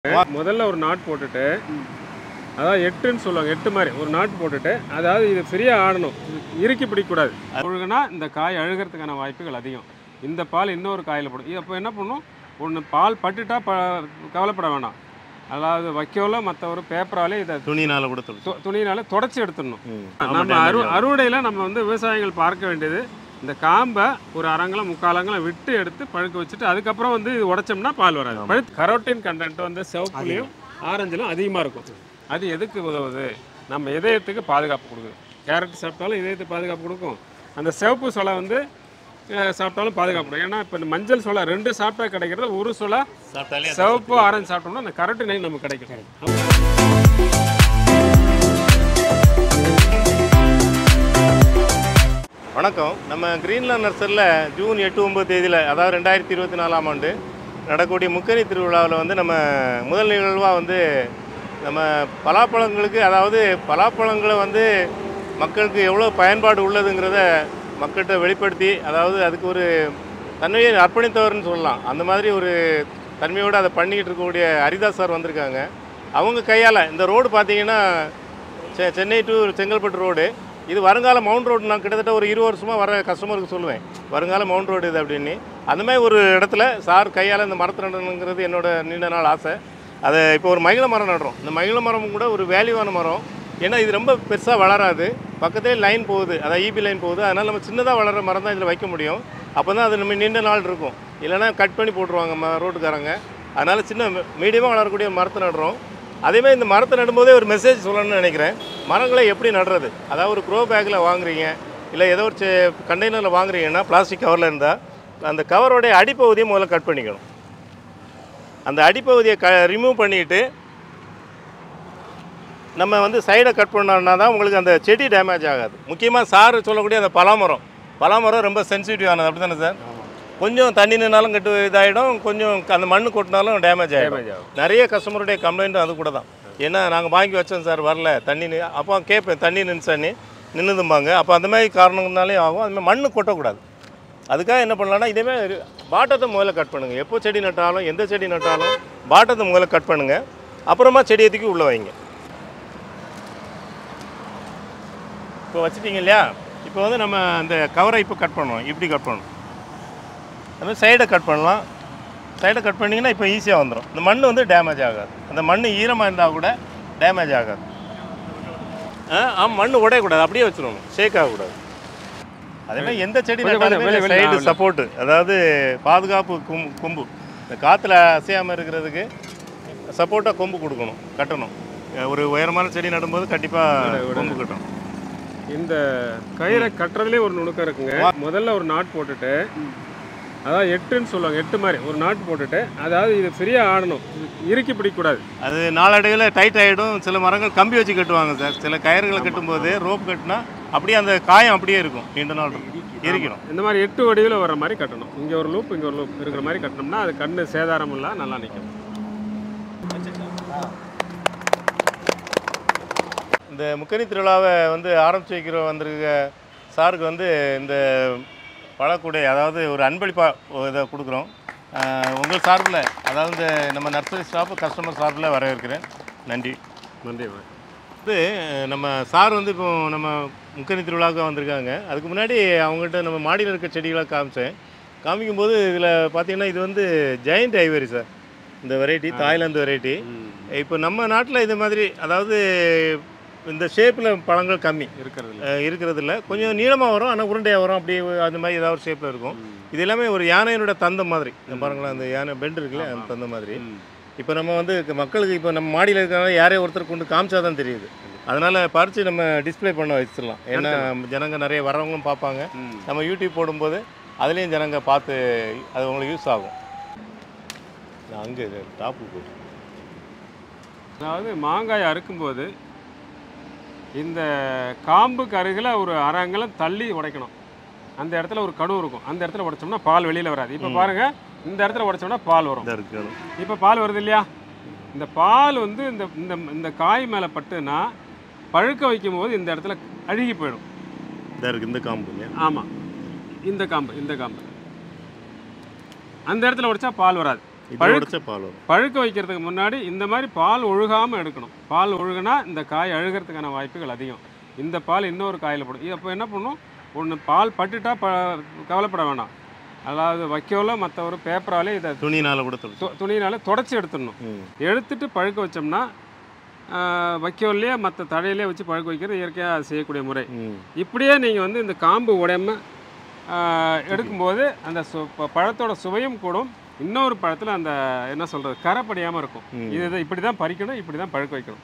முதல்ல ஒரு நாட் போட்டுட்டு அதாவது எட்டுன்னு சொல்லுவாங்க எட்டு மாதிரி ஒரு நாட் போட்டுட்டு அதாவது இது ஃப்ரீயாக ஆடணும் இறுக்கி பிடிக்கக்கூடாது ஒழுகுனா இந்த காய் அழுகிறதுக்கான வாய்ப்புகள் அதிகம் இந்த பால் இன்னொரு காயில் போடும் இது அப்போ என்ன பண்ணும் ஒன்று பால் பட்டுட்டா ப கவலைப்பட வேணாம் அதாவது வைக்கோல மற்ற ஒரு பேப்பராலே இதை துணினால கூட தொடுத்து து- துணியினால தொடச்சி எடுத்துடணும் ம். நம்ம அறு அறுவடையில் நம்ம வந்து விவசாயிகள் பார்க்க வேண்டியது இந்த காம்பை ஒரு அரங்கலம் முக்காலங்கலம் விட்டு எடுத்து பழுக்க வச்சுட்டு அதுக்கப்புறம் வந்து இது உடைச்சோம்னா பால் வராது பழுத்து கரோட்டின் கண்டென்ட் வந்து சிவப்புலையும் ஆரஞ்சிலும் அதிகமாக இருக்கும் அது எதுக்கு உதவுது நம்ம இதயத்துக்கு பாதுகாப்பு கொடுக்குது கேரட் சாப்பிட்டாலும் இதயத்துக்கு பாதுகாப்பு கொடுக்கும் அந்த சிவப்பு சொலை வந்து அஹ், சாப்பிட்டாலும் பாதுகாப்பு கொடுக்கும் ஏன்னா இப்போ இந்த மஞ்சள் சொலை ரெண்டு சாப்பிட்டா கிடைக்கிறது ஒரு சொலை சாப்பிட்டாலே சிவப்பு ஆரஞ்சு சாப்பிட்டோம்னா அந்த கரோட்டின் நமக்கு கிடைக்கும் வணக்கம் நம்ம கிரீன்லாண்ட் நர்சரியில் ஜூன் எட்டு ஒன்பது தேதியில் அதாவது ரெண்டாயிரத்தி இருபத்தி நாலாம் ஆண்டு நடக்கக்கூடிய முக்கனி திருவிழாவில் வந்து நம்ம முதல் நிகழ்வாக வந்து நம்ம பலாப்பழங்களுக்கு அதாவது பலாப்பழங்களை வந்து மக்களுக்கு எவ்வளோ பயன்பாடு உள்ளதுங்கிறத மக்கள்கிட்ட வெளிப்படுத்தி அதாவது அதுக்கு ஒரு தன்மையை அர்ப்பணித்தவர்னு சொல்லலாம் அந்த மாதிரி ஒரு தன்மையோடு அதை பண்ணிக்கிட்டு இருக்கக்கூடிய ஹரிதாஸ் சார் வந்திருக்காங்க அவங்க கையால் இந்த ரோடு பார்த்தீங்கன்னா செ- சென்னை டு செங்கல்பட்டு ரோடு இது வருங்கால மவுண்ட் ரோடு நான் கிட்டத்தட்ட ஒரு இருபது வருஷமாக வர கஸ்டமருக்கு சொல்லுவேன் வருங்கால மவுண்ட் ரோடு இது அப்படின்னு அந்த மாதிரி ஒரு இடத்துல சார் கையால் இந்த மரத்தை நடணுங்கிறது என்னோட நீண்ட நாள் ஆசை அதை இப்போ ஒரு மகிழ மரம் நடுறோம் இந்த மகிழ மரம் கூட ஒரு வேல்யூவான மரம் ஏன்னா இது ரொம்ப பெருசாக வளராது பக்கத்தே லைன் போகுது அதாவது இபி லைன் போகுது அதனால் நம்ம சின்னதாக வளர்கிற மரம் தான் இதில் வைக்க முடியும் அப்போ தான் அது நம்ம நீண்ட நாள் இருக்கும் இல்லைன்னா கட் பண்ணி போட்டுருவாங்க ம ரோட்டுக்காரங்க அதனால் சின்ன மீடியமாக வளரக்கூடிய மரத்தை நடுறோம் அதேமாதிரி இந்த மரத்தை நடும்போதே ஒரு மெசேஜ் சொல்லணும்னு நினைக்கிறேன் மரங்களை எப்படி நடுறது அதாவது ஒரு க்ரோ பேக்கில் வாங்குறீங்க இல்லை ஏதோ ஒரு கண்டெய்னரில் வாங்குறீங்கன்னா பிளாஸ்டிக் கவரில் இருந்தால் அந்த கவரோடைய அடிப்பகுதியை முதல்ல கட் பண்ணிக்கணும் அந்த அடிப்பகுதியை க ரிமூவ் பண்ணிவிட்டு நம்ம வந்து சைடை கட் பண்ணோம்னா தான் உங்களுக்கு அந்த செடி டேமேஜ் ஆகாது முக்கியமாக சார் சொல்லக்கூடிய அந்த பலாமரம் பலாமரம் ரொம்ப சென்சிட்டிவானது அப்படி தானே சார் கொஞ்சம் தண்ணி நின்னாலும் கட்டு இதாகிடும் கொஞ்சம் அந்த மண்ணு கொட்டினாலும் டேமேஜ் ஆகிடும் Damage ஆகும். நிறைய கஸ்டமருடைய கம்ப்ளைண்ட்டும் அது கூட தான் ஏன்னா நாங்கள் வாங்கி வச்சோம் சார் வரல தண்ணி நி- அப்போ கேட்பேன் தண்ணி நின்றுச்சானி நின்றுதும்பாங்க அப்போ அந்த மாதிரி காரணங்கள்னாலே ஆகும் அது மாதிரி மண்ணு கொட்டக்கூடாது அதுக்காக என்ன பண்ணலாம்னா இதேமாதிரி பாட்டத்தை முதல்ல கட் பண்ணுங்கள் எப்போ செடி நட்டாலும் எந்த செடி நட்டாலும் பாட்டத்தை முதல்ல கட் பண்ணுங்கள் அப்புறமா செடியை தூக்கி உள்ளே வைங்க இப்போ வச்சுட்டீங்க இல்லையா இப்போ வந்து நம்ம அந்த கவரை இப்போ கட் பண்ணுவோம் இப்படி கட் பண்ணணும் அது மாதிரி சைடை கட் பண்ணலாம் சைடை கட் பண்ணிங்கன்னா இப்போ ஈஸியாக வந்துடும் இந்த மண் வந்து டேமேஜ் ஆகாது அந்த மண் ஈரமாக இருந்தால் கூட டேமேஜ் ஆகாது ஆ ஆமாம் மண் உடையக்கூடாது அப்படியே வச்சிடணும் ஷேக் ஆகக்கூடாது அதே மாதிரி எந்த செடி கொஞ்சம் கொஞ்சம் வெளிய- வெளிய சைடு ஆகல. சப்போர்ட்டு அதாவது பாதுகாப்பு கொம்பு கொம்பு இந்த காற்றுல அசையாமல் இருக்கிறதுக்கு சப்போர்ட்டாக கொம்பு கொடுக்கணும் கட்டணும் ஒரு உயரமான செடி நடும்போது கண்டிப்பாக கொம்பு கட்டணும் இந்த கயிறை கட்டுறதுலேயே ஒரு நுணுக்கம் இருக்குங்க முதல்ல ஒரு நாட் போட்டுட்டு அதாவது எட்டுன்னு சொல்லுவாங்க எட்டு மாதிரி ஒரு நாட் போட்டுட்டு அதாவது இது ஃப்ரீயாக ஆடணும் இறுக்கி பிடிக்கக்கூடாது அது நாளடைவில் டைட் ஆகிடும் சில மரங்கள் கம்பி வச்சு கட்டுவாங்க சார் சில கயிறுகளை கட்டும்போது ரோப் கட்டினா அப்படியே அந்த காயம் அப்படியே இருக்கும் நீண்ட நாள் இருக்கும் இருக்கணும் இந்த மாதிரி எட்டு வடிவில் வர மாதிரி கட்டணும் இங்கே ஒரு லூப் இங்கே ஒரு லூப் இருக்கிற மாதிரி கட்டினோம்னா அது கண்ணு சேதாரம் இல்ல நல்லா நிற்கும் இந்த முக்கனி திருவிழாவை வந்து ஆரம்பிச்சு வைக்கிற வந்திருக்க சாருக்கு வந்து இந்த பழக்கூடை அதாவது ஒரு அன்பளிப்பாக இதை கொடுக்குறோம் ஆஹ் உங்கள் சார்பில் அதாவது இந்த நம்ம நர்சரி ஸ்டாஃப் கஸ்டமர் சார்பில் வரவேற்கிறேன் நன்றி நன்றி வந்து நம்ம சார் வந்து இப்போ நம்ம முக்கனி திருவிழாவுக்கு வந்திருக்காங்க அதுக்கு முன்னாடி அவங்ககிட்ட நம்ம மாடியில் இருக்க செடிகளை காமிச்சேன் காமிக்கும்போது இதில் பார்த்தீங்கன்னா இது வந்து ஜெயண்ட் ஐவரி சார் இந்த வெரைட்டி தாய்லாந்து வெரைட்டி இப்போ நம்ம நாட்டில் இது மாதிரி அதாவது இந்த ஷேப்பில் பழங்கள் கம்மி இருக்கிறது அஹ் இருக்கிறது இல்ல கொஞ்சம் நீளமாக வரும் ஆனால் உருண்டையாக வரும் அப்படி அந்த மாதிரி ஏதாவது ஒரு ஷேப்பில் இருக்கும் இது எல்லாமே ஒரு யானையினோட தந்தம் மாதிரி இந்த பாருங்களேன் அந்த யானை பெண்ட் இருக்குல்ல அந்த தந்தம் மாதிரி இப்போ நம்ம வந்து க- மக்களுக்கு இப்போ நம்ம மாடியில் இருக்கிறனால யாரையோ ஒருத்தர் கொண்டு காமிச்சா தான் தெரியுது அதனால் பறித்து நம்ம டிஸ்ப்ளே பண்ண வச்சிடலாம் ஏன்னா ஜனங்க நிறைய வரவங்களும் பார்ப்பாங்க நம்ம யூடியூப் போடும்போது அதுலேயும் ஜனங்க பார்த்து அது உங்களுக்கு யூஸ் ஆகும் அங்கே டாப்பு போய் அதாவது மாங்காய் அறுக்கும்போது இந்த காம்புக்கு அருகில் ஒரு அரை அங்கலம் தள்ளி உடைக்கணும் அந்த இடத்துல ஒரு கடு இருக்கும் அந்த இடத்துல உடைச்சோம்னா பால் வெளியில் வராது இப்போ பாருங்க இந்த இடத்துல உடைச்சோம்னா பால் வரும் இதாக இருக்கணும் இப்போ பால் வருது இல்லையா இந்த பால் வந்து இந்த இந்த இந்த காய் மேலே பட்டுனா பழுக்க வைக்கும் போது இந்த இடத்துல அழுகி போயிடும் இதாக இருக்குது இந்த காம்பு இல்லையா ஆமாம் இந்த காம்பு இந்த காம்பு அந்த இடத்துல உடைச்சா பால் வராது இது பழுக்க- உடைச்ச பால் வரும் பழுக்க வைக்கிறதுக்கு முன்னாடி இந்த மாதிரி பால் ஒழுகாமல் எடுக்கணும் பால் ஒழுகுனா இந்த காய் அழுகிறதுக்கான வாய்ப்புகள் அதிகம் இந்த பால் இன்னொரு காயில் போடும் இது அப்போ என்ன பண்ணும் ஒன்று பால் பட்டுட்டா ப கவலைப்பட வேணாம் அதாவது வைக்கோல மற்ற ஒரு பேப்பராலே இதை துணினால கூட தொலைச்சு து- துணியினால தொடச்சி எடுத்துடணும் ம் எடுத்துட்டு பழுக்க வச்சோம்னா ஆஹ், வைக்கோல்லையே மற்ற தழையிலே வச்சு பழுக்க வைக்கிறது இயற்கையாக செய்யக்கூடிய முறை ம் இப்படியே நீங்கள் வந்து இந்த காம்பு உடையாம ஆஹ், எடுக்கும்போது அந்த சு ப- பழத்தோட சுவையும் கூடும் இன்னொரு பழத்தில் அந்த என்ன சொல்கிறது கரை படியாமல் இருக்கும் ம். இது இது இப்படி தான் பறிக்கணும் இப்படி தான் பழுக்க வைக்கணும்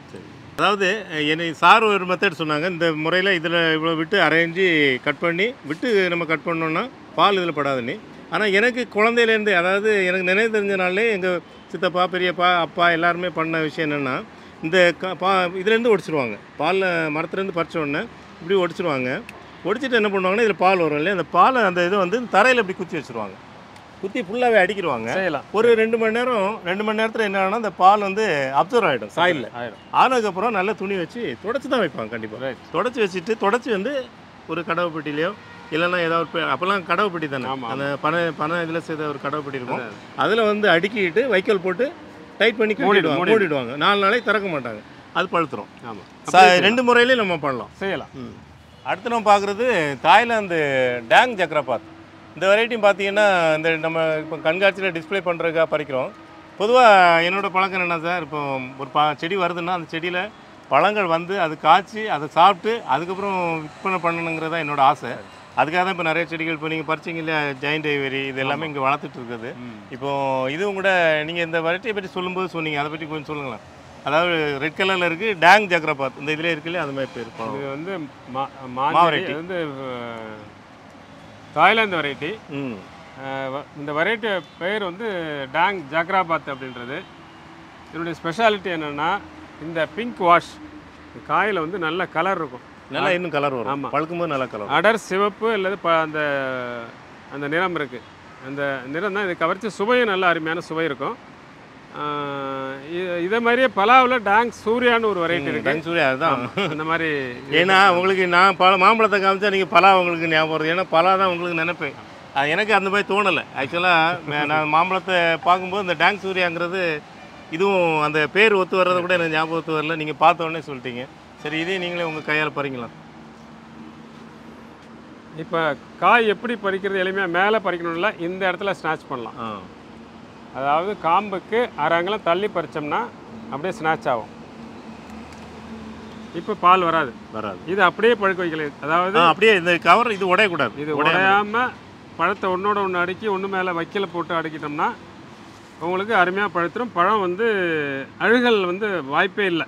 அதாவது அஹ், என்னை சார் ஒரு மெத்தட் சொன்னாங்க இந்த முறையில் இதில் இவ்வளோ விட்டு அரைஞ்சி கட் பண்ணி விட்டு நம்ம கட் பண்ணோன்னா பால் இதில் படாதுன்னு ஆனால் எனக்கு குழந்தையிலேருந்து அதாவது எனக்கு நினைவு தெரிஞ்ச நாள்லே எங்கள் சித்தப்பா பெரியப்பா அப்பா எல்லாருமே பண்ண விஷயம் என்னென்னா இந்த க பா இதுலேருந்து ஒடிச்சிருவாங்க பாலில் மரத்துலேருந்து பறிச்ச உடனே இப்படி ஒடிச்சிருவாங்க ஒடிச்சிட்டு என்ன பண்ணுவாங்கன்னா இதில் பால் வரும் இல்லையா அந்த பாலை அந்த இதை வந்து தரையில் இப்படி குத்தி வச்சுருவாங்க குத்தி ஃபுல்லாகவே அடிக்கிடுவாங்க செய்யலாம் ஒரு ரெண்டு மணி நேரம் ரெண்டு மணி நேரத்தில் என்ன ஆகும்னா அந்த பால் வந்து அப்சர்வ் ஆகிடும் சாயிலில் ஆயிடும் ஆனதுக்கப்புறம் நல்ல துணி வச்சு தொடச்சி தான் வைப்பாங்க கண்டிப்பாக ரைட் தொடச்சி வச்சுட்டு தொடச்சி வந்து ஒரு கடவு பெட்டிலையோ இல்லைன்னா ஏதாவது ஒரு பெ- அப்போல்லாம் கடவு பெட்டி தானே ஆமா, அந்த பனை பனை இதில் செய்த ஒரு கடவு பெட்டி இருக்கும் அதில் வந்து அடுக்கிட்டு வைக்கோல் போட்டு டைட் பண்ணி மூடிடும், கட்டிடுவாங்க மூடிடுவாங்க நாலு நாளைக்கு திறக்க மாட்டாங்க அது பழுத்துரும் ஆமாம் ச- ரெண்டு முறையிலையும் நம்ம பண்ணலாம் செய்யலாம் அடுத்து நம்ம பார்க்குறது தாய்லாந்து டேங் ஜக்ரபாத் இந்த வெரைட்டியும் பார்த்தீங்கன்னா இந்த நம்ம இப்போ கண்காட்சியில் டிஸ்ப்ளே பண்ணுறதுக்காக பறிக்கிறோம் பொதுவாக என்னோட பழக்கம் என்ன சார் இப்போ ஒரு ப செடி வருதுன்னா அந்த செடியில் பழங்கள் வந்து அது காய்ச்சி அதை சாப்பிட்டு அதுக்கப்புறம் விற்பனை பண்ணணுங்கிறது தான் என்னோட ஆசை அதுக்காக தான் இப்போ நிறைய செடிகள் இப்போ நீங்கள் பறிச்சிங்க இல்லையா ஜெயின் டைவரி இது எல்லாமே இங்கே வளர்த்துட்டு இருக்குது இப்போ இதுவும் கூட நீங்கள் இந்த வெரைட்டியை பற்றி சொல்லும்போது சொன்னீங்க அதை பற்றி கொஞ்சம் சொல்லுங்களேன் அதாவது ரெட் கலரில் இருக்குது டேங் ஜக்ரபாத் இந்த இதில் இருக்குல்ல அது மாதிரி பேர் பழம். இது வந்து மா மா மாஞ்செடி variety. இது வந்து அஹ், தாய்லாந்து வெரைட்டி ம் இந்த வெரைட்டி பெயர் வந்து டாங் ஜக்ராபாத் அப்படின்றது இதனுடைய ஸ்பெஷாலிட்டி என்னென்னா இந்த பிங்க் வாஷ் காயில் வந்து நல்ல கலர் இருக்கும் நல்லா இன்னும் கலர் வரும் ஆமா. பழுக்கும்போது நல்லா கலர் அடர் சிவப்பு அல்லது ப அந்த அந்த நிறம் இருக்குது அந்த நிறம் தான் இதை கவர்ச்சி சுவையும் நல்ல அருமையான சுவை இருக்கும் ஆஹ் இ- இதே மாதிரியே பலாவில் டாங் சூர்யான்னு ஒரு வெரைட்டி இருக்குது டங் சூர்யா அதுதான் அந்த மாதிரி ஏன்னா உங்களுக்கு நான் பழ மாம்பழத்தை காமிச்சா நீங்கள் பலா உங்களுக்கு ஞாபகம் வருது ஏன்னா பலா தான் உங்களுக்கு நினைப்பேன் அது எனக்கு அந்த மாதிரி தோணலை ஆக்சுவலாக நான் மாம்பழத்தை பார்க்கும்போது இந்த டேங் சூர்யாங்கிறது இதுவும் அந்த பேர் ஒத்து வர்றதை கூட எனக்கு ஞாபகத்து வரல நீங்கள் பார்த்த உடனே சொல்லிட்டீங்க சரி இதே நீங்களே உங்கள் கையால் பறிங்களா இப்போ காய் எப்படி பறிக்கிறது எளிமையாக மேலே பறிக்கணும்ல இந்த இடத்துல ஸ்நாச் பண்ணலாம் ஆ அதாவது காம்புக்கு அரை அங்கலம் தள்ளி பறிச்சோம்னா அப்படியே ஸ்நாச் ஆகும் இப்போ பால் வராது வராது இது அப்படியே பழுக்க வைக்கல அதாவது ஆ அப்படியே இந்த கவர் இது உடையக்கூடாது இது உடையாம உடையாம பழத்தை ஒன்றோட ஒன்று அடுக்கி ஒன்று மேலே வைக்கல போட்டு அடுக்கிட்டோம்னா உங்களுக்கு அருமையாக பழுத்துரும் பழம் வந்து அழுகல் வந்து வாய்ப்பே இல்லை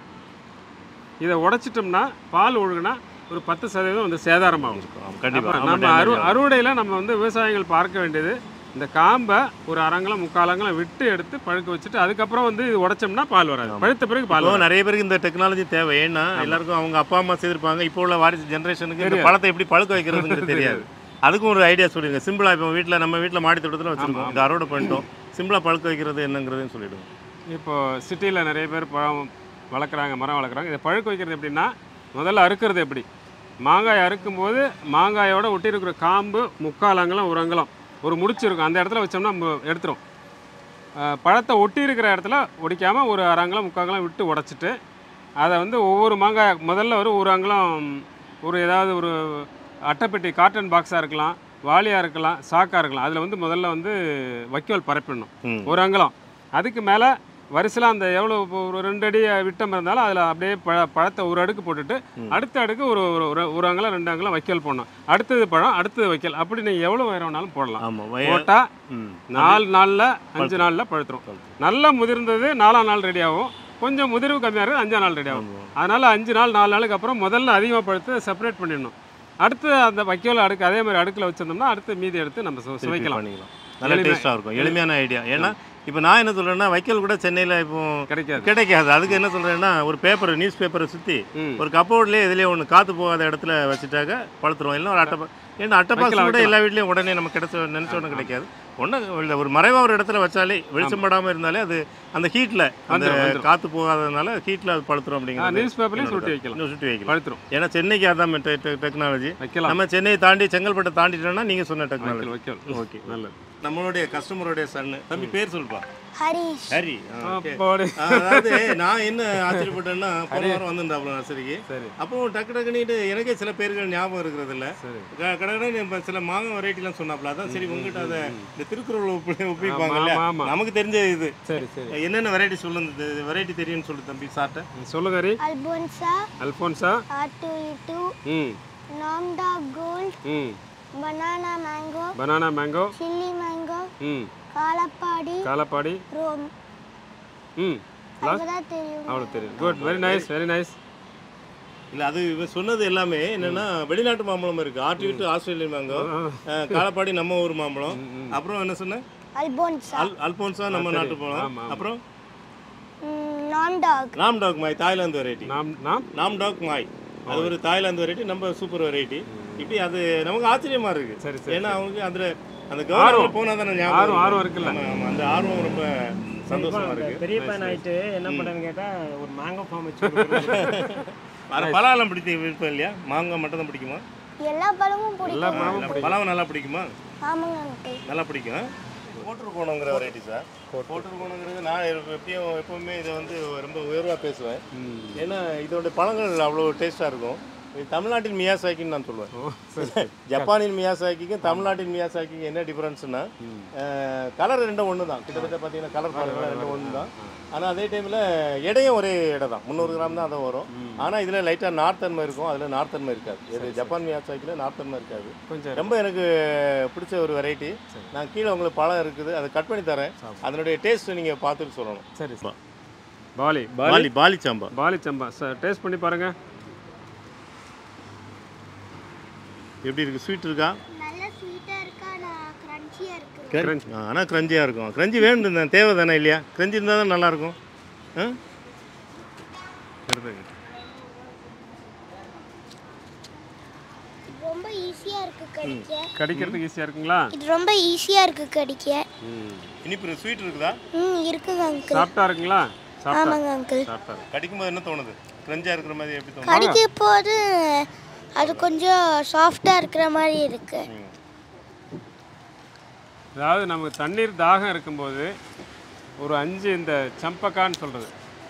இதை உடைச்சிட்டோம்னா பால் ஒழுகுனா ஒரு பத்து சதவீதம் வந்து சேதாரமாகும் ஆமா, அப்ப கண்டிப்பா ஆமா, நம்ம damage அறு ஆகும். அறுவடையில் நம்ம வந்து விவசாயிகள் பார்க்க வேண்டியது இந்த காம்பை ஒரு அரங்கலம் முக்காலங்கலம் விட்டு எடுத்து பழுக்க வச்சுட்டு அதுக்கப்புறம் வந்து இது உடைச்சோம்னா பால் வராது பழுத்த பிறகு பால் இப்போ வராது நிறைய பேருக்கு இந்த டெக்னாலஜி தேவை ஏன்னா எல்லாருக்கும் அவங்க அப்பா அம்மா செய்திருப்பாங்க இப்போ உள்ள வாரிசு ஜென்ரேஷனுக்கு இந்த தெரியாது. பழத்தை எப்படி பழுக்க வைக்கிறதுங்கிறது தெரியாது அதுக்கும் ஒரு ஐடியா சொல்லுங்க சிம்பிளா இப்போ வீட்டில் நம்ம வீட்டில் மாடி தோட்டத்தில் வச்சிருக்கோம் இந்த அறுவடை பண்ணிட்டோம் சிம்பிளா பழுக்க வைக்கிறது என்னங்கிறதையும் சொல்லிடுங்க இப்போ சிட்டியில் நிறைய பேர் பழம் வளர்க்குறாங்க மரம் வளர்க்குறாங்க இதை பழுக்க வைக்கிறது எப்படின்னா முதல்ல அறுக்கிறது எப்படி மாங்காய் அறுக்கும்போது மாங்காயோட ஒட்டி இருக்கிற காம்பு முக்கால் அங்கலம் ஒரு அங்கலம் ஒரு முடிச்சு இருக்கும் அந்த இடத்துல வச்சோம்னா மு- எடுத்துரும் அஹ் பழத்தை ஒட்டி இருக்கிற இடத்துல ஒடிக்காமல் ஒரு அரை அங்கலம் முக்கால் அங்கலம் விட்டு உடச்சிட்டு அதை வந்து ஒவ்வொரு மாங்காய் முதல்ல ஒரு ஒரு அங்கலம் ஒரு ஏதாவது ஒரு அட்டைப்பெட்டி காட்டன் பாக்ஸாக இருக்கலாம் வாளியாக இருக்கலாம் சாக்காக இருக்கலாம் அதில் வந்து முதல்ல வந்து வைக்கோல் பரப்பிடணும் ம். ஒரு அங்கலம் அதுக்கு மேலே வரிசையில் அந்த எவ்வளோ இப்போ ஒரு ரெண்டு அடி விட்டம் இருந்தாலும் அதில் அப்படியே பழ பழத்தை ஒரு அடுக்கு போட்டுட்டு அடுத்த அடுக்கு ஒரு ஒரு- ஒரு ஒரு அங்கலம் ரெண்டு அங்கலம் வைக்கோல் போடணும் அடுத்தது பழம் அடுத்தது வைக்கோல் அப்படி நீங்கள் எவ்வளோ உயரம் வேணாலும் போடலாம் ஆமாம் வய போட்டால் ம் நாலு நாளில் அஞ்சு நாளில் பழுத்துரும் நல்லா முதிர்ந்தது நாலாம் நாள் ரெடி ஆகும் கொஞ்சம் முதிர்வு கம்மியாக இருக்குது அஞ்சாம் நாள் ரெடி ஆகும் அதனால் அஞ்சு நாள் நாலு நாளுக்கு அப்புறம் முதல்ல அதிகமாக பழுத்து செப்பரேட் பண்ணிடணும் அடுத்து அந்த வைக்கோல் அடுக்கு அதே மாதிரி அடுக்கில் வச்சிருந்தோம்னா அடுத்து மீதி எடுத்து நம்ம சு- சுவைக்கலாம் பண்ணிக்கலாம் நல்ல எளிமை. டேஸ்ட்டாக இருக்கும் எளிமையான ஐடியா ஏன்னா இப்போ நான் என்ன சொல்கிறேன்னா வைக்கல் கூட சென்னையில் இப்போ கிடைக்காது கிடைக்காது அதுக்கு என்ன சொல்கிறேன்னா ஒரு பேப்பர் நியூஸ் பேப்பரை சுற்றி ம் ஒரு கப்போர்ட்லேயே இதுலேயே ஒன்று காற்று போகாத இடத்துல வச்சுட்டாக்க பழுத்துரும் இல்லை ஒரு அட்டை பா- ஏன்னா அட்டை பாக்ஸ் வைக்கலாம், கூட எல்லா வீட்லேயும் உடனே நம்ம கிடைச்ச நினச்ச உடனே கிடைக்காது ஒன்றும் இல்லை ஒரு மறைவாக ஒரு இடத்துல வச்சாலே வெளிச்சம் படாமல் இருந்தாலே அது அந்த ஹீட்டில் அந்த வந்துரும், வந்துரும். காற்று போகாததுனால ஹீட்டில் அது பழுத்துரும் அப்படிங்கிறது நியூஸ் பேப்பர்லேயும் சுருட்டி வைக்கலாம் இன்னும் சுட்டி வைக்கலாம் பழுத்துரும் ஏன்னா சென்னைக்கு அதான் டெக்னாலஜி வைக்கலாம் நம்ம சென்னையை தாண்டி செங்கல்பட்டை தாண்டிட்டோம்னா நீங்கள் சொன்ன டெக்னாலஜி வைக்கோல் வைக்கோல் ஓகே நல்லது நம்மளுடைய கஸ்டமருடைய சன்னு தம்பி பேர் சொல்லுப்பா ஹரிஷ் ஹரி ஆ, okay. அப்பாடி. அதாவது நான் என்ன ஆச்சரியப்பட்டேன்னா போன வாரம் வந்திருந்தாப்புல நர்சரிக்கு சரி அப்போ டக்கு டக்குனிட்டு எனக்கே சில பேர்கள் ஞாபகம் இருக்கிறது இல்ல சரி கடற்கடை இப்போ சில மாங்காய் வெரைட்டிலாம் சொன்னாப்புல அதான் சரி உங்ககிட்ட அதை இந்த திருக்குறள் ஒப்பி ஒப்பிப்பாங்க இல்லையா ஆமா, ஆமா. நமக்கு தெரிஞ்ச இது சரி சரி என்னென்ன வெரைட்டி சொல்லுங்க வெரைட்டி தெரியும்னு சொல்லு தம்பி சார்ட்ட ம், சொல்லுங்க ஹரி அல்போன்சா அல்ஃபோன்ஸா ஆட்டு இட்டு ம் நாம்டா கோல்ட் ம் banana mango banana mango chilli mango ம் காலப்பாடி காலப்பாடி ரோம் ம் அவ்வளோதான் தெரியும் அவ்வளோ தெரியும் good very nice very nice இல்ல அது இவன் சொன்னது எல்லாமே என்னன்னா வெளிநாட்டு மாம்பழம் இருக்கு ஆட்டு விட்டு ஆஸ்திரேலியன் மேங்கோ அஹ், காலப்பாடி நம்ம ஊர் மாம்பழம் அப்புறம் என்ன சொன்ன அல்போன்சா அல் அல்போன்சா நம்ம நாட்டு ஆமா, பழம் ஆமா. அப்புறம் நாம்டாக் நாம் டாக் மாய் தாய்லாந்து வெரைட்டி நாம் நாம் நாம் டாக் மாய் அது ஒரு தாய்லாந்து வெரைட்டி நம்ம சூப்பர் வெரைட்டி இப்படி அது நமக்கு ஆச்சரியமா இருக்கு சரி சரி ஏன்னா அவங்க அதுல அந்த கவர்மெண்ட் போனா தானே ஞாபகம் ஆர்வம் வரும். ஆர்வம் இருக்குல்ல ஆமா, ஆமா, அந்த ஆர்வம் ரொம்ப சந்தோஷமா இருக்கு பெரிய பையன் ஆயிட்டு என்ன பண்ணேன்னு கேட்டா ஒரு மேங்கோ ஃபார்ம் வச்சு கொடுக்குறது. அது பலாலாம் பிடித்த விருப்பம் இல்லையா மாங்காய் மட்டும் தான் பிடிக்குமா எல்லா பழமும் எல்லா பிடிக்கும் பழமும் இல்ல, பலாவும் நல்லா பிடிக்குமா ஆமாங்க அங்கிள் நல்லா பிடிக்கும் போட்டுருக்கோணுங்கிற வெரைட்டி சார் போட்டுருக்கோணுங்கிறது நான் எப்பயும் எப்பவுமே இதை வந்து ரொம்ப உயர்வாக பேசுவேன் ம் ஏன்னா இதோட பழங்கள் அவ்வளோ டேஸ்ட்டாக இருக்கும் இது தமிழ்நாட்டின் மியாசாக்கின்னு நான் சொல்லுவேன் ஓ சரி ஜப்பானின் மியாசாக்கிக்கும் தமிழ்நாட்டின் மியாசாக்கிக்கும் என்ன டிஃப்ரென்ஸ்னா கலர் ரெண்டும் ஒன்று தான் கிட்டத்தட்ட பார்த்தீங்கன்னா கலர் பாருங்கள் ரெண்டும் ஒன்று தான் ஆனால் அதே டைமில் எடையும் ஒரே எடை தான் முந்நூறு கிராம் தான் அதை வரும் ஆனால் இதில் லைட்டாக நார்த்தன்மை இருக்கும் அதில் நார்த்தன்மை இருக்காது இது ஜப்பான் மியாசாக்கியில் நார்த்தன்மை இருக்காது கொஞ்சம் ரொம்ப எனக்கு பிடிச்ச ஒரு வெரைட்டி நான் கீழே உங்களுக்கு பழம் இருக்குது அதை கட் பண்ணி தரேன் அதனுடைய டேஸ்ட் நீங்கள் பார்த்துட்டு சொல்லணும் சரி பாலி பாலி பாலி பாலி சாம்பா பாலி சம்பா சார் டேஸ்ட் பண்ணி பாருங்க எப்படி இருக்குது ஸ்வீட் இருக்கா நல்ல ஸ்வீட்டாக இருக்கா நான் க்ரன்ச்சியாக இருக்கு Crunch. ஆனால் க்ரஞ்சியாக இருக்கும் க்ரஞ்சி வேண்டும் தான் தேவை தானே இல்லையா க்ரஞ்சி இருந்தால் தான் நல்லாயிருக்கும் ஆ எடுத்துங்க ரொம்ப ஈஸியாக இருக்கு கடிக்க கடிக்கிறதுக்கு ஈஸியாக இருக்குங்களா இது ரொம்ப ஈஸியாக இருக்கு கடிக்க ம் இனிப்பு ஸ்வீட் இருக்குதா ம் இருக்குங்க அங்கிள் சாப்பிட்டா இருக்குங்களா சாப்பிட்டா ஆமாங்க அங்கிள் சாப்பிட்டா இருக்கு. கடிக்கும்போது என்ன தோணுது க்ரஞ்சாக இருக்கிற மாதிரி எப்படி தோணுது கடிக்க போது அது கொஞ்சம் சாஃப்டாக இருக்கிற மாதிரி இருக்கு அதாவது நமக்கு தண்ணீர் தாகம் இருக்கும்போது ஒரு அஞ்சு இந்த சம்பக்கான்னு சொல்கிறது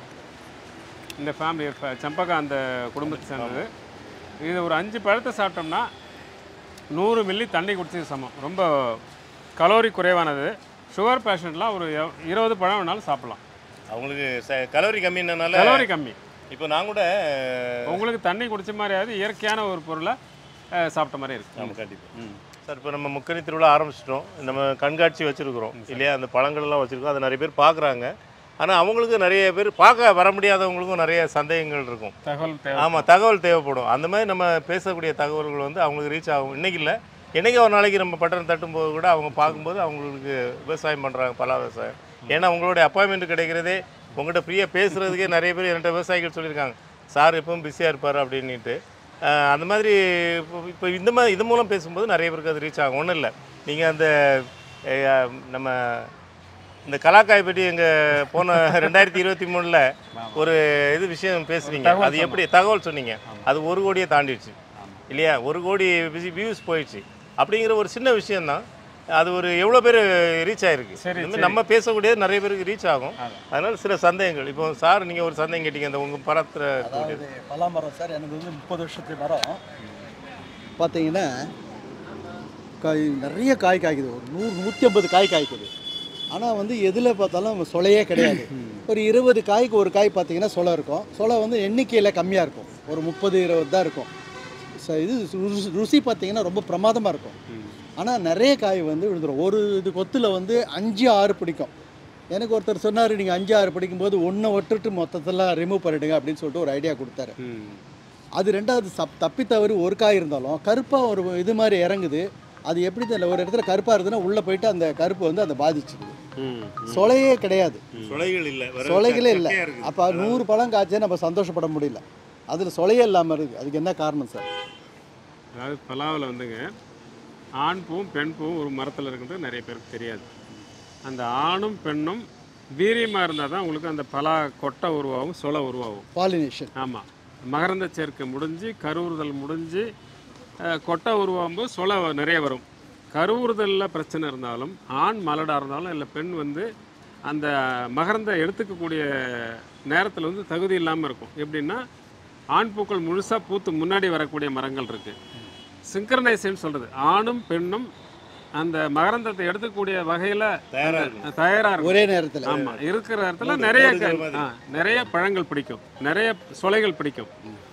இந்த ஃபேமிலி சம்பக்கா அந்த குடும்பத்தை சேர்ந்தது இது ஒரு அஞ்சு பழத்தை சாப்பிட்டோம்னா நூறு மில்லி தண்ணி குடிச்சது சமம் ரொம்ப கலோரி குறைவானது சுகர் பேஷண்ட்லாம் ஒரு எவ்- இருபது பழம் வேணாலும் சாப்பிடலாம் அவங்களுக்கு ச- கலோரி கம்மினால கலோரி கம்மி இப்போ நான் கூட உங்களுக்கு தண்ணி குடிச்ச மாதிரியாவது இயற்கையான ஒரு பொருளை அஹ், சாப்பிட்ட மாதிரி இருக்கு ஆமாம் கண்டிப்பாக ம் சார் இப்போ நம்ம முக்கணி திருவிழா ஆரம்பிச்சிட்டோம் நம்ம கண்காட்சி வச்சுருக்குறோம் இல்லையா அந்த பழங்கள்லாம் வச்சுருக்கோம் அதை நிறைய பேர் பார்க்குறாங்க ஆனால் அவங்களுக்கு நிறைய பேர் பார்க்க வர முடியாதவங்களுக்கும் நிறைய சந்தேகங்கள் இருக்கும் தகவல் தேவை ஆமாம் தகவல் தேவைப்படும் அந்த மாதிரி நம்ம பேசக்கூடிய தகவல்கள் வந்து அவங்களுக்கு ரீச் ஆகும் இன்னைக்கு இல்லை என்னைக்கு ஒரு நாளைக்கு நம்ம பட்டன் தட்டும்போது கூட அவங்க பார்க்கும்போது அவங்களுக்கு விவசாயம் பண்ணுறாங்க பல விவசாயம் ஏன்னா உங்களுடைய அப்பாயின்மெண்ட் கிடைக்கிறதே உங்கள்கிட்ட ஃப்ரீயாக பேசுகிறதுக்கே நிறைய பேர் என்கிட்ட விவசாயிகள் சொல்லியிருக்காங்க சார் எப்பவும் பிஸியாக இருப்பார் அப்படின்ட்டு அஹ் அந்த மாதிரி இப்போ இப்போ இந்த மாதிரி இது மூலம் பேசும்போது நிறைய பேருக்கு அது ரீச் ஆகும் ஒன்றும் இல்லை நீங்கள் அந்த அஹ், நம்ம இந்த கலாக்காய் பற்றி எங்கள் போன ரெண்டாயிரத்தி இருபத்தி மூணில் ஒரு இது விஷயம் பேசுனீங்க அது எப்படி தகவல் சொன்னீங்க அது ஒரு கோடியை தாண்டிடுச்சு இல்லையா ஒரு கோடி வியூஸ் போயிடுச்சு அப்படிங்கிற ஒரு சின்ன விஷயம்தான் அது ஒரு எவ்வளோ பேர் ரீச் ஆயிருக்கு சரி, இந்த மாதிரி நம்ம பேசக்கூடியது நிறைய பேருக்கு ரீச் ஆகும் அதனால சில சந்தேகங்கள் இப்போ சார் நீங்கள் ஒரு சந்தேகம் கேட்டீங்க அந்த உங்கள் பரத்தில் அதாவது பலாமரம் சார் எனக்கு வந்து முப்பது வருஷத்து மரம் பார்த்தீங்கன்னா காய் நிறைய காய் காய்க்குது ஒரு நூறு நூற்றி ஐம்பது காய் காய்க்குது ஆனால் வந்து எதில் பார்த்தாலும் சொலையே கிடையாது ஒரு இருபது காய்க்கு ஒரு காய் பார்த்தீங்கன்னா சொலை இருக்கும் சொலை வந்து எண்ணிக்கையில் கம்மியாக இருக்கும் ஒரு முப்பது இருபது தான் இருக்கும் ச- இது ருசி- ருசி பார்த்தீங்கன்னா ரொம்ப பிரமாதமாக இருக்கும் ஆனால் நிறைய காய் வந்து விழுந்துடும் ஒரு இது கொத்தில் வந்து அஞ்சு ஆறு பிடிக்கும் எனக்கு ஒருத்தர் சொன்னார் நீங்கள் அஞ்சு ஆறு பிடிக்கும்போது ஒன்றை விட்டுட்டு மொத்தத்தெல்லாம் ரிமூவ் பண்ணிடுங்க அப்படின்னு சொல்லிட்டு ஒரு ஐடியா கொடுத்தாரு ம் அது ரெண்டாவது சப் தப்பி தவறி ஒரு காய் இருந்தாலும் கருப்பாக ஒரு இது மாதிரி இறங்குது அது எப்படி தெரியல ஒரு இடத்துல கருப்பாக இருந்ததுன்னா உள்ளே போயிட்டு அந்த கருப்பு வந்து அதை பாதிச்சுக்குது ம் சொலையே கிடையாது சொலைகள் இல்லை சொலைகளே இல்லை அப்போ நூறு பழம் காய்ச்சே நம்ம சந்தோஷப்பட முடியல அதில் சொலையே இல்லாமல் இருக்குது அதுக்கு என்ன காரணம் சார் அதாவது பலாவில் வந்துங்க ஆண் பூவும் பெண் பூவும் ஒரு மரத்தில் இருக்கிறது நிறைய பேருக்கு தெரியாது அந்த ஆணும் பெண்ணும் வீரியமாக இருந்தால் தான் உங்களுக்கு அந்த பலா கொட்டை உருவாகும் சொலை உருவாகும் பாலினேஷன் ஆமாம் மகரந்த சேர்க்கை முடிஞ்சு கருவுறுதல் முடிஞ்சு அஹ், கொட்டை உருவாகும்போது சொலை நிறைய வரும் கருவுறுதலில் பிரச்சனை இருந்தாலும் ஆண் மலடாக இருந்தாலும் இல்லை பெண் வந்து அந்த மகரந்த எடுத்துக்கக்கூடிய நேரத்தில் வந்து தகுதி இல்லாமல் இருக்கும் எப்படின்னா ஆண் பூக்கள் முழுசாக பூத்து முன்னாடி வரக்கூடிய மரங்கள் இருக்குது சிங்க்ரனைசேஷன் சொல்கிறது ஆணும் பெண்ணும் அந்த மகரந்தத்தை எடுத்துக்கூடிய வகையில் தயாரா இருக்கும் தயாராக இருக்கும் ஒரே நேரத்தில் ஆமாம் இருக்கிற இடத்துல மூணு, நிறைய மூணு க- மாதிரி. ஆ, நிறைய பழங்கள் பிடிக்கும் நிறைய சுளைகள் பிடிக்கும்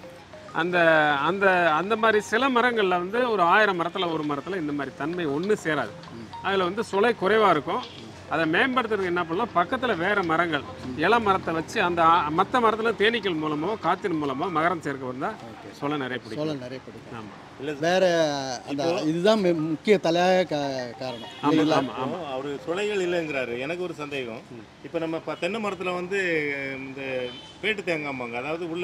அந்த அந்த அந்த மாதிரி சில மரங்களில் வந்து ஒரு ஆயிரம் மரத்தில் ஒரு மரத்தில் இந்த மாதிரி தன்மை ஒன்று சேராது அதில் வந்து சுளை குறைவாக இருக்கும் அதை மேம்படுத்துறதுக்கு என்ன பண்ணலாம் பக்கத்தில் வேறு மரங்கள் இள மரத்தை வச்சு அந்த மற்ற மரத்தில் தேனீக்கள் மூலமோ காற்றின் மூலமோ மகரம் சேர்க்க வந்தால் சுளை நிறைய சோளம் பிடிக்கும் நிறைய பிடிக்கும் ஆமாம் இல்ல வேற அந்த இதுதான் மு- முக்கிய தலையாய கா- காரணம் ஆமாம் இல்லைங்களா? ஆமாம் ஆமாம் அவர் சுளைகள் இல்லைங்கிறாரு எனக்கு ஒரு சந்தேகம் இப்போ நம்ம ப- தென்னை மரத்தில் வந்து இந்த பேட்டு தேங்காம்பாங்க அதாவது உள்ள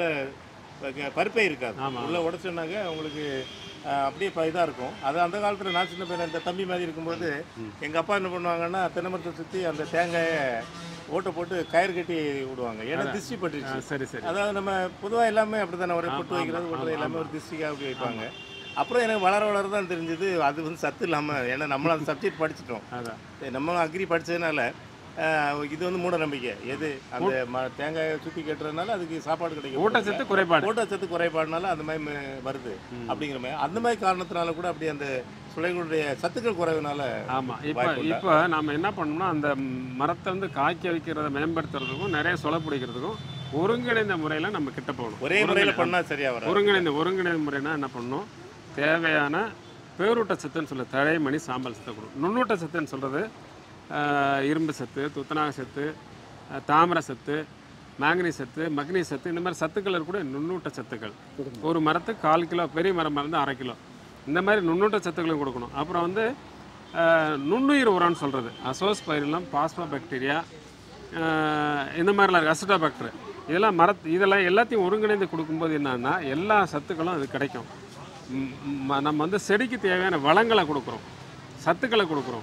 ப- பருப்பே இருக்காது ஆமா. உள்ள உடச்சோன்னாக்க உங்களுக்கு அஹ், அப்படியே இப்போ இதாக இருக்கும் அது அந்த காலத்தில் நான் சின்ன பையன் இந்த தம்பி மாதிரி இருக்கும்போது எங்கள் அப்பா என்ன பண்ணுவாங்கன்னா தென்னை மரத்தை சுற்றி அந்த தேங்காயை ஓட்டை போட்டு கயிறு கட்டி விடுவாங்க ஏன்னா திஷ்டி ஆ, பட்டுருச்சு சரி சரி அதாவது நம்ம பொதுவாக எல்லாமே அப்படி தானே ஒரு ஆமா, பொட்டு வைக்கிறது ஆமா, ஒட்டுறது ஆமா, எல்லாமே ஆமா. ஒரு திஷ்டிக்காக அப்படி வைப்பாங்க அப்புறம் எனக்கு வளர வளர தான் தெரிஞ்சது அது வந்து சத்து இல்லாமல் ஏன்னா நம்மளும் அந்த சப்ஜெக்ட் படிச்சிட்டோம் அதான் சரி, நம்மளும் அக்ரி படிச்சதுனால ஆஹ், இது வந்து மூட நம்பிக்கை எது அந்த ம தேங்காயை சுற்றி கட்டுறதுனால அதுக்கு சாப்பாடு கிடைக்கும் ஊட்டச்சத்து குறைபாடு ஊட்டச்சத்து குறைபாடுனால அந்த மாதிரி ம- வருது அப்படிங்கிற மாதிரி அந்த மாதிரி காரணத்தினால கூட அப்படி அந்த சுளைகளுடைய சத்துக்கள் குறைவுனால ஆமாம் இப்போ வாய்ப்பு உண்டா? இப்போ நம்ம என்ன பண்ணோம்னா அந்த மரத்தை வந்து காய்க்க வைக்கிறத மேம்படுத்துறதுக்கும் நிறைய சொலை பிடிக்கிறதுக்கும் ஒருங்கிணைந்த முறையில் நம்ம கிட்ட போகணும் ஒரே முறையில் ஒருங்கிணை- பண்ணால் சரியா வரும் ஒருங்கிணைந்த ஒருங்கிணைந்த முறைனா என்ன பண்ணணும் தேவையான பேரூட்ட சத்துன்னு சொல்ல தழைமணி சாம்பல் சத்து கொடுக்கும் நுண்ணூட்ட சத்துன்னு சொல்கிறது இரும்பு சத்து துத்தநாக சத்து அஹ், தாமிர சத்து மேங்கனீஸ் சத்து மக்னீஸ் சத்து இந்த மாதிரி சத்துக்கள் இருக்கக்கூடிய நுண்ணூட்ட சத்துக்கள் ஒரு மரத்துக்கு கால் கிலோ பெரிய மரம் இருந்து அரை கிலோ இந்த மாதிரி நுண்ணூட்ட சத்துக்களும் கொடுக்கணும் அப்புறம் வந்து அஹ், நுண்ணுயிர் உரம்னு சொல்கிறது அசோஸ் பயிரிலம் பாஸ்பா பாக்டீரியா இந்த மாதிரிலாம் இருக்குது அசிட்டோபாக்டர் இதெல்லாம் மரத் இதெல்லாம் எல்லாத்தையும் ஒருங்கிணைந்து கொடுக்கும்போது என்னன்னா எல்லா சத்துக்களும் அது கிடைக்கும் ம், ம், நம்ம வந்து செடிக்கு தேவையான வளங்களை கொடுக்குறோம் சத்துக்களை கொடுக்குறோம்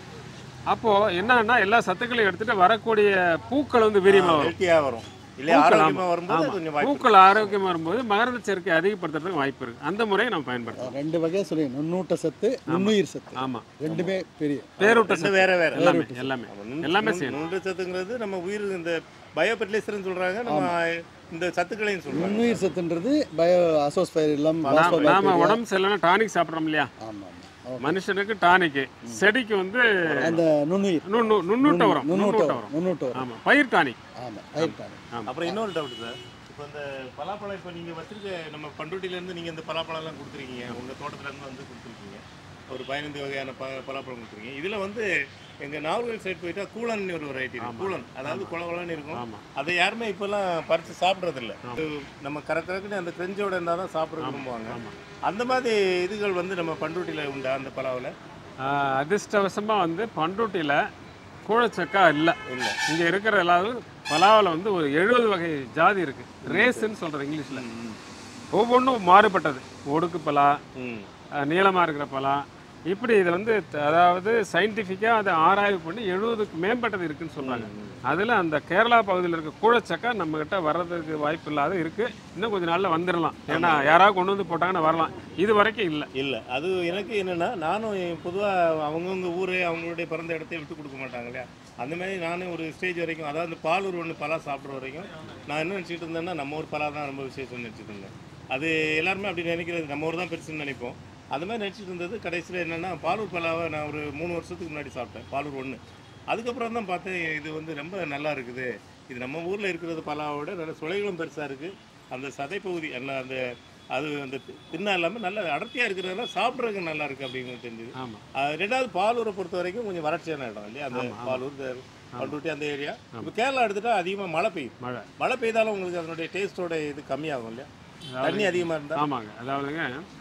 அப்போது என்னன்னா எல்லா சத்துக்களையும் எடுத்துகிட்டு வரக்கூடிய பூக்கள் வந்து விரிவாக வரும் ஹெல்த்தியாக வரும் இல்லையா பூக்கள், ஆரோக்கியமாக வரும்போது ஆமா. கொஞ்சம் வாய்ப்பு பூக்கள் ஆரோக்கியமாக வரும்போது மகரந்த சேர்க்கை அதிகப்படுத்துறதுக்கு வாய்ப்பு இருக்குது அந்த முறையை நம்ம பயன்படுத்தலாம் ரெண்டு வகையா சொல்லி நுண்ணூட்ட சத்து நுண்ணுயிர் சத்து ஆமாம் ரெண்டுமே பெரிய பேரூட்ட ரெண்டு சத்து வேற வேற எல்லாமே எல்லாமே எல்லாமே செய்யணும் நுண்ணுயிர் சத்துங்கிறது நம்ம உயிர் இந்த பயோபெர்டிலைசர்னு சொல்றாங்க நம்ம இந்த சத்துக்களையும் சொல்றாங்க நுண்ணுயிர் சத்துன்றது பயோ அசோஸ்பைரிலம் நாம- நாம உடம்பு சரியில்லைன்னா டானிக் சாப்பிட்றோம் இல்லையா ஆமாம் ஆமாம் மனுஷனுக்கு டானிக்கு செடிக்கு வந்து அந்த நுண்ணுயிர் நுண்ணு- நுண்ணூட்ட வரும் நுண்ணூட்ட நுண்ணூட்ட வரும் வரும் நுண்ணூட்ட வரும் ஆமாம் பயிர் டானிக் ஆமாம் பயிர்க்கான அப்புறம் இன்னொரு டவுட் சார் இப்போ இந்த பலாப்பழம் இப்போ நீங்கள் வச்சிருக்க நம்ம பண்ருட்டிலேருந்து நீங்கள் இந்த பலாப்பழம்லாம் கொடுத்துருக்கீங்க உங்கள் தோட்டத்துலேருந்து வந்து கொடுத்துருக்கீங்க ஒரு பதினைந்து வகையான ப பலாப்பழம் கொடுத்துருக்கீங்க இதில் வந்து எங்கள் நாகர்கோவில் சைடு போயிட்டா கூலன் ஒரு வெரைட்டி இருக்கு கூலன் அதாவது குள குளன்னு இருக்கும் ஆமாம் அதை யாருமே இப்போல்லாம் பறித்து சாப்பிட்றதில்ல நம்ம கரெக்ட் கரெக்ட் அந்த கிரெஞ்சோட இருந்தால் தான் சாப்பிட விரும்புவாங்க ஆமாம் அந்த மாதிரி இதுகள் வந்து நம்ம பண்ருட்டியில் உண்டா அந்த பலாவில் அதிர்ஷ்டவசமாக வந்து பண்ருட்டியில் கூழச்சக்கா இல்லை இல்லை இங்கே இருக்கிற எல்லாரும் பலாவில் வந்து ஒரு எழுபது வகை ஜாதி இருக்குது ரேஸ்ன்னு சொல்கிறது இங்கிலீஷில் ஒவ்வொன்றும் மாறுபட்டது ஒடுக்கு பலா ம் நீளமாக இருக்கிற பலா இப்படி இதை வந்து த- அதாவது சயின்டிஃபிக்காக அதை ஆராய்வு பண்ணி எழுபதுக்கு மேம்பட்டது இருக்குன்னு சொல்கிறாங்க அதில் அந்த கேரளா பகுதியில் இருக்க கூழச்சக்கா நம்மக்கிட்ட வர்றதுக்கு வாய்ப்பு இல்லாத இருக்குது இன்னும் கொஞ்ச நாளில் வந்துடலாம் ஏன்னா யாராவது கொண்டு வந்து போட்டாங்கன்னா வரலாம் இது வரைக்கும் இல்லை இல்லை அது எனக்கு என்னென்னா நானும் பொதுவாக அவங்கவுங்க ஊர் அவங்களுடைய பிறந்த இடத்தை விட்டு கொடுக்க மாட்டாங்க இல்லையா அந்த மாதிரி நானும் ஒரு ஸ்டேஜ் வரைக்கும் அதாவது இந்த பாலூர் ஒன்று பலா சாப்பிட்ற வரைக்கும் நான் என்ன நினச்சிட்டு இருந்தேன்னா நம்ம ஊர் பலா தான் ரொம்ப விசேஷம்னு நினச்சிட்டு இருந்தேன் அது எல்லாருமே அப்படி நினைக்கிறது நம்ம ஊர் தான் பெருசுன்னு நினைப்போம் அது மாதிரி நினச்சிட்டு இருந்தது கடைசியில் என்னென்னா பாலூர் பலாவை நான் ஒரு மூணு வருஷத்துக்கு முன்னாடி சாப்பிட்டேன் பாலூர் ஒன்று அதுக்கப்புறம் தான் பார்த்தேன் இது வந்து ரொம்ப நல்லா இருக்குது இது நம்ம ஊரில் இருக்கிறது பலாவோட நல்ல சுளைகளும் பெருசாக இருக்குது அந்த சதைப்பகுதி எல்லாம் அந்த அது அந்த தி- தின்னா இல்லாமல் நல்ல அடர்த்தியாக இருக்கிறதுனால சாப்பிட்றதுக்கு நல்லா இருக்குது அப்படிங்கிறது தெரிஞ்சுது ஆமாம் அது ரெண்டாவது பாலூரை பொறுத்த வரைக்கும் கொஞ்சம் வறட்சியான இடம் இல்லையா அந்த பாலூர் இந்த பண்ருட்டி அந்த ஏரியா இப்போ கேரளா எடுத்துட்டா அதிகமாக மழை பெய்யும் மழை மழை பெய்தாலும் உங்களுக்கு அதனுடைய டேஸ்ட்டோட இது கம்மியாகும் இல்லையா தண்ணி அதிகமாக இருந்தால் ஆமாங்க அதாவதுங்க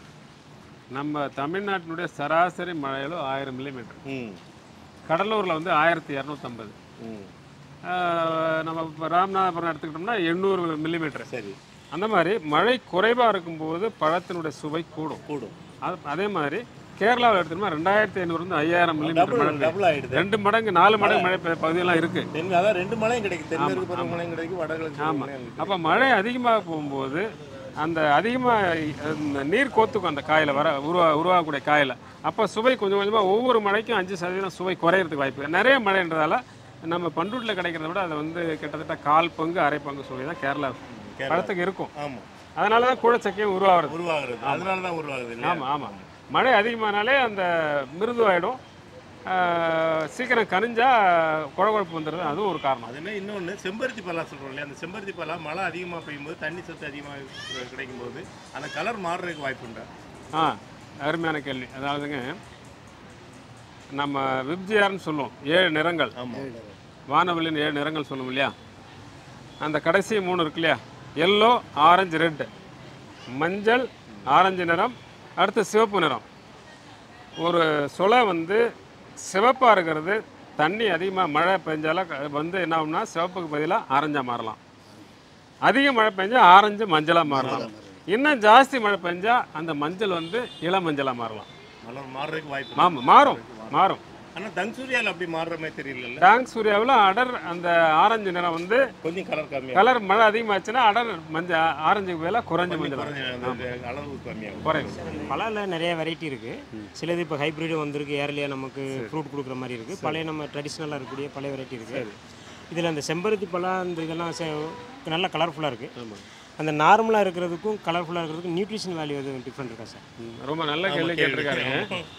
நம்ம தமிழ்நாட்டினுடைய சராசரி மழையிலும் ஆயிரம் மில்லிமீட்டர் ம் கடலூரில் வந்து ஆயிரத்தி இரநூத்தம்பது ம் நம்ம இப்போ ராமநாதபுரம் எடுத்துக்கிட்டோம்னா எண்ணூறு மில்லிமீட்டர் சரி அந்த மாதிரி மழை குறைவாக இருக்கும்போது பழத்தினுடைய சுவை கூடும் கூடும் அது அதே மாதிரி கேரளாவில் எடுத்தோம்னா ரெண்டாயிரத்தி ஐநூறுலேருந்து ஐயாயிரம் மில்லிமீட்டர் டபுள் மழை பெய்யும். டபுள் ஆகிடுது ரெண்டு மடங்கு நாலு மடங்கு மழை பெய்ய பகுதியெல்லாம் இருக்குது தென் அதான் ரெண்டு மழையும் கிடைக்கும் தென்மேற்கு பருவ மழையும் கிடைக்கும் வடகிழக்கு ஆமாம் பருவமழையும் கிடைக்கும். அப்போ மழை அதிகமாக போகும்போது அந்த அதிகமாக நீர் கோத்துக்கும் அந்த காயில் வர உருவா உருவாகக்கூடிய காயில் அப்போ சுவை கொஞ்சம் கொஞ்சமாக ஒவ்வொரு மழைக்கும் அஞ்சு சதவீதம் சுவை குறையிறதுக்கு வாய்ப்பு இருக்கு. நிறைய மழைன்றதால நம்ம பண்டூட்டில் கிடைக்கிறத விட அதை வந்து கிட்டத்தட்ட கால் பங்கு அரை பங்கு சுவை தான் கேரளா பழத்துக்கு இருக்கும் ஆமாம் அதனால தான் கூழச்சக்கையும் உருவாகிறது உருவாகிறது அதனால தான் உருவாகுது இல்லையா ஆமாம் ஆமாம் மழை அதிகமானாலே அந்த மிருதுவாயிடும் ஆஹ், சீக்கிரம் கனிஞ்சா குழகுழப்பு வந்துடுது அதுவும் ஒரு காரணம் அதுனா இன்னொன்று செம்பருத்தி பலா சொல்கிறோம் இல்லையா அந்த செம்பருத்தி பலா மழை அதிகமாக பெய்யும்போது தண்ணி சத்து அதிகமாக கிடைக்கும்போது அந்த கலர் மாறுறதுக்கு வாய்ப்பு உண்டா ஆ அருமையான கேள்வி அதாவதுங்க நம்ம விப்ஜிஆர்னு சொல்லுவோம் ஏழு நிறங்கள் ஆமாம் வானவெளியின் ஏழு நிறங்கள் சொல்லுவோம் இல்லையா அந்த கடைசி மூணு இருக்கு இல்லையா எல்லோ ஆரஞ்சு ரெட் மஞ்சள் ஆரஞ்சு நிறம் அடுத்து சிவப்பு நிறம் ஒரு சொலை வந்து சிவப்பாக இருக்கிறது தண்ணி அதிகமாக மழை பெஞ்சால க- வந்து என்ன ஆகும்னா சிவப்புக்கு பதிலாக ஆரஞ்சாக மாறலாம் அதிக மழை பெஞ்சா ஆரஞ்சு மஞ்சளாக மாறலாம் இன்னும் ஜாஸ்தி மழை பெஞ்சா அந்த மஞ்சள் வந்து இளம் மஞ்சளாக மாறலாம் கலர் மாறுறதுக்கு வாய்ப்பு ஆமாம் மாறும் மாறும் ஆனால் தங்சூரியாவில் அப்படி மாறுற மாதிரி தெரியல டாங் சூர்யாவில் அடர் அந்த ஆரஞ்சு நிறம் வந்து கொஞ்சம் கலர் கம்மியாக கலர் மழை அதிகமாச்சுன்னா அடர் மஞ்சள் ஆரஞ்சுக்கு பதிலாக குறைஞ்ச மஞ்சள் குறைஞ்ச அந்த அளவு கம்மியாகும் குறையும் பழத்தில் நிறைய வெரைட்டி இருக்குது சிலது இப்போ ஹைப்ரிடும் வந்திருக்கு ஏர்லியாக நமக்கு ஃப்ரூட் கொடுக்குற மாதிரி இருக்குது பழைய நம்ம ட்ரெடிஷ்னலாக இருக்கக்கூடிய பழைய வெரைட்டி இருக்குது இதில் அந்த செம்பருத்தி பழம் அந்த இதெல்லாம் செ- நல்லா கலர்ஃபுல்லாக இருக்குது அந்த நார்மலாக இருக்கிறதுக்கும் கலர்ஃபுல்லாக இருக்கிறதுக்கும் நியூட்ரிஷன் வேல்யூ எதுவும் டிஃப்ரெண்ட் இருக்கா சார் ம், ரொம்ப நல்ல கேள்வி கேட்டிருக்காரு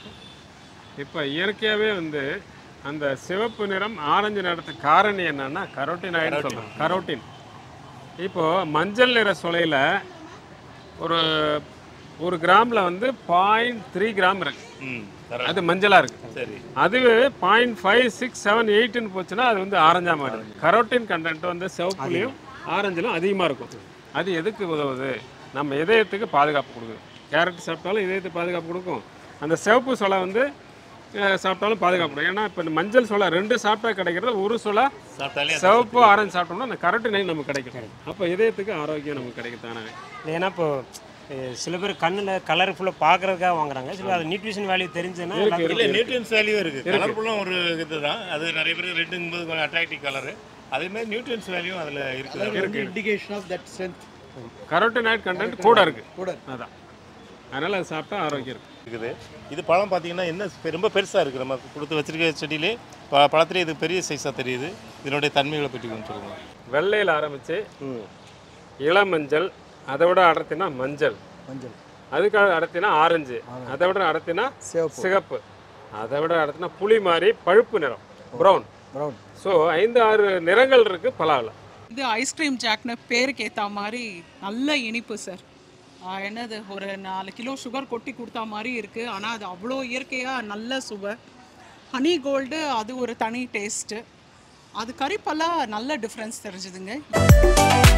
இப்போ இயற்கையாகவே வந்து அந்த சிவப்பு நிறம் ஆரஞ்சு நிறத்துக்கு காரணம் என்னன்னா கரோட்டின் ஆயிடுன்னு சொல்கிறோம் கரோட்டின் இப்போ மஞ்சள் நிற சொலையில் ஒரு ஒரு கிராமில் வந்து பாயிண்ட் த்ரீ கிராம் இருக்கு ம் correct. அது மஞ்சளாக இருக்கு சரி அதுவே பாயிண்ட் ஃபைவ் சிக்ஸ் செவன் எயிட்னு போச்சுன்னா அது வந்து ஆரஞ்சா மாறுது கரோட்டின் கண்டென்ட் வந்து சிவப்புலையும் ஆரஞ்சிலும் அதிகமாக இருக்கும் அது எதுக்கு உதவுது நம்ம இதயத்துக்கு பாதுகாப்பு கொடுக்குது கேரட் சாப்பிட்டாலும் இதயத்துக்கு பாதுகாப்பு கொடுக்கும் அந்த சிவப்பு சொலை வந்து அஹ், சாப்பிட்டாலும் பாதுகாப்பு கொடுக்கும் ஏன்னா இப்போ மஞ்சள் சொலை ரெண்டு சாப்பிட்டா கிடைக்கிறது ஒரு சொலை சாப்பிட்டாலே சிவப்பு ஆரஞ்சு சாப்பிட்டோம்னா அந்த கரோட்டின் நமக்கு கிடைக்கும் அப்போ இதயத்துக்கு ஆரோக்கியம் நமக்கு கிடைக்கும் தானே ஏன்னா இப்போ அஹ், சில பேர் கண்ணில் கலர்ஃபுல்லாக பார்க்குறதுக்காக வாங்குறாங்க சில அது நியூட்ரிஷன் வேல்யூ தெரிஞ்சுன்னா எல்லாத்துக்கும் இல்லை நியூட்ரியன்ஸ் வேல்யூ இருக்கு கலர்ஃபுல்லும் ஒரு இதுதான் அது நிறைய பேர் ரெட்டுங்கும்போது கொஞ்சம் அட்ராக்டிவ் கலரு அதே மாதிரி நியூட்ரியன்ஸ் வேல்யூ அதில் இருக்குது indication of that strength carotenoid content கூட இருக்கு கூட அதான் அதனால் அது சாப்பிட்டா ஆரோக்கியம் இருக்கும் இருக்குது இது பழம் பார்த்தீங்கன்னா என்ன பெ- ரொம்ப பெருசாக இருக்குது நம்ம கொடுத்து வச்சிருக்க செடியிலே ப பழத்திலே இது பெரிய சைஸாக தெரியுது இதனுடைய தன்மைகளை பற்றி கொஞ்சம் சொல்லுங்கள் வெள்ளையில் ஆரம்பித்து இளமஞ்சள் அதை விட அடர்த்தினா மஞ்சள் மஞ்சள் அதுக்கு அடர்த்தினா ஆரஞ்சு அதை விட அடர்த்தினா சிவப்பு சிகப்பு அதை விட அடர்த்தினா புளி மாதிரி பழுப்பு நிறம் ப்ரௌன் ப்ரௌன் ஸோ ஐந்து ஆறு நிறங்கள் இருக்கு பலாவில் இது ஐஸ்கிரீம் ஜாக்னு பேருக்கு ஏற்ற மாதிரி நல்ல இனிப்பு சார் ஆ, என்னது ஒரு நாலு கிலோ சுகர் கொட்டி கொடுத்தா மாதிரி இருக்குது ஆனால் அது அவ்வளோ இயற்கையாக நல்ல சுவை ஹனி கோல்டு அது ஒரு தனி டேஸ்ட்டு அது கறிப்பெல்லாம் நல்ல டிஃப்ரென்ஸ் தெரிஞ்சுதுங்க